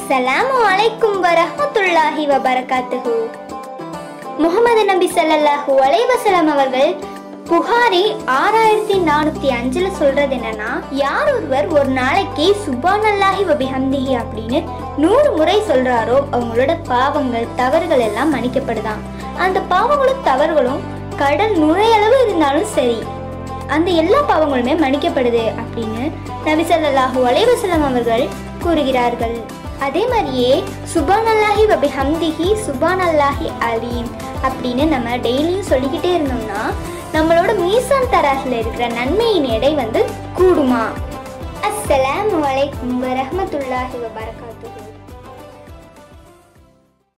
அஸ்ஸலாமு அலைக்கும் வரஹ்மத்துல்லாஹி வபரகாத்துஹு முகமது நபி ஸல்லல்லாஹு அலைஹி வஸல்லம் அவர்கள் புகாரி ஆறாயிரத்தி நானூத்தி அஞ்சுல சொல்றது என்னன்னா யார் ஒருவர் ஒரு நாளைக்கு சுபானல்லாஹி வபிஹம்திஹி அப்படின்னு நூறு முறை சொல்றாரோ அவங்களோட பாவங்கள் தவறுகள் எல்லாம் மன்னிக்கப்படுதாம் அந்த பாவங்களும் தவறுகளும் கடல் நுழையளவு இருந்தாலும் சரி அந்த எல்லா பாவங்களுமே மன்னிக்கப்படுது அப்படின்னு நபி ஸல்லல்லாஹு அலைஹி வஸல்லம் அவர்கள் கூறுகிறார்கள் அதே மாதிரியே சுபானல்லாஹி வபி ஹம்திஹி சுபானல்லாஹி அலீம் அப்படின்னு நம்ம டெய்லியும் சொல்லிக்கிட்டே இருந்தோம்னா நம்மளோட மீசான் தராசில் இருக்கிற நன்மையின் எடை வந்து கூடுமா அஸ்ஸலாமு அலைக்கும் வரஹ்மத்துல்லாஹி வபரகாத்துஹு